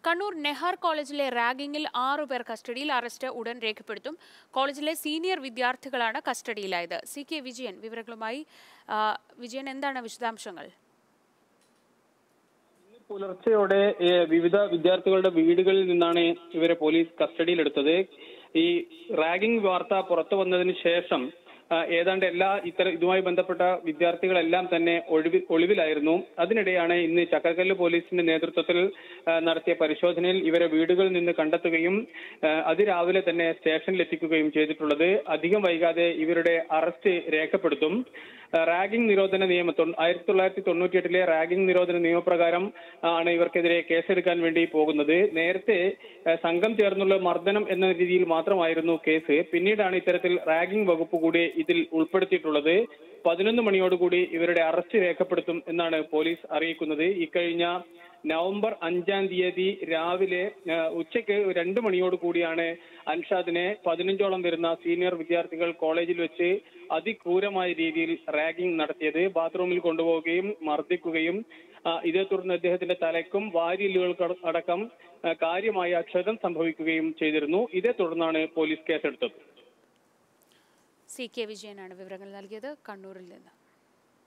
കണ്ണൂർ നെഹാർ കോളേജിലെ റാഗിങ്ങിൽ ആറു പേർ കസ്റ്റഡിയിൽ അറസ്റ്റ് ഉടൻ രേഖപ്പെടുത്തും കോളേജിലെ സീനിയർ വിദ്യാർത്ഥികളാണ് കസ്റ്റഡിയിലായത് സി കെ വിജയൻ വിവരങ്ങളുമായി ആ, വിജയൻ എന്താണ് വിശദാംശങ്ങൾ പുലർച്ചെയോടെ ഏ, വിവിധ വിദ്യാർത്ഥികളുടെ വീടുകളിൽ നിന്നാണ് ഇവരെ പോലീസ് കസ്റ്റഡിയിലെടുത്തത് ഈ റാഗിംഗ് വാർത്ത പുറത്തു വന്നതിന് ശേഷം ആ, ഏതാണ്ട് എല്ലാ ഇത്തരം ഇതുമായി ബന്ധപ്പെട്ട വിദ്യാർത്ഥികളെല്ലാം തന്നെ ഒഴിവി ഒളിവിലായിരുന്നു അതിനിടെയാണ് ഇന്ന് ചക്കരക്കല്ല് പോലീസിന്റെ നേതൃത്വത്തിൽ ആ, നടത്തിയ പരിശോധനയിൽ ഇവരെ വീടുകളിൽ നിന്ന് കണ്ടെത്തുകയും ആ, അതിരാവിലെ തന്നെ സ്റ്റേഷനിൽ എത്തിക്കുകയും ചെയ്തിട്ടുള്ളത് അധികം വൈകാതെ ഇവരുടെ അറസ്റ്റ് രേഖപ്പെടുത്തും ആ, റാഗിംഗ് നിരോധന നിയമം തൊണ്ണൂ- ആയിരത്തി തൊള്ളായിരത്തി തൊണ്ണൂറ്റി എട്ടിലെ റാഗിംഗ് നിരോധന നിയമപ്രകാരം ആണ് ഇവർക്കെതിരെ കേസെടുക്കാൻ വേണ്ടി പോകുന്നത് നേരത്തെ ആ, സംഘം ചേർന്നുള്ള മർദ്ദനം എന്ന രീതിയിൽ മാത്രമായിരുന്നു കേസ് പിന്നീടാണ് ഇത്തരത്തിൽ റാഗിംഗ് വകുപ്പ് കൂടി ഇതിൽ ഉൾപ്പെടുത്തിയിട്ടുള്ളത് പതിനൊന്ന് മണിയോടുകൂടി ഇവരുടെ അറസ്റ്റ് രേഖപ്പെടുത്തും എന്നാണ് പോലീസ് അറിയിക്കുന്നത് ഇക്കഴിഞ്ഞ നവംബർ അഞ്ചാം തീയതി രാവിലെ ആ, ഉച്ചയ്ക്ക് രണ്ട് മണിയോട് കൂടിയാണ് അൻഷാദിനെ പതിനഞ്ചോളം വരുന്ന സീനിയർ വിദ്യാർത്ഥികൾ കോളേജിൽ വെച്ച് അതിക്രൂരമായ രീതിയിൽ റാഗിംഗ് നടത്തിയത് ബാത്റൂമിൽ കൊണ്ടുപോവുകയും മർദ്ദിക്കുകയും ആ, ഇതേ തുടർന്ന് അദ്ദേഹത്തിന്റെ തലയ്ക്കും വാരിയലുകൾക്ക് അടക്കം ആ, കാര്യമായ ക്ഷതം സംഭവിക്കുകയും ചെയ്തിരുന്നു ഇതേ തുടർന്നാണ് പോലീസ് കേസെടുത്തത് സി കെ വിജയനാണ് വിവരങ്ങൾ നൽകിയത് കണ്ണൂരിൽ നിന്ന്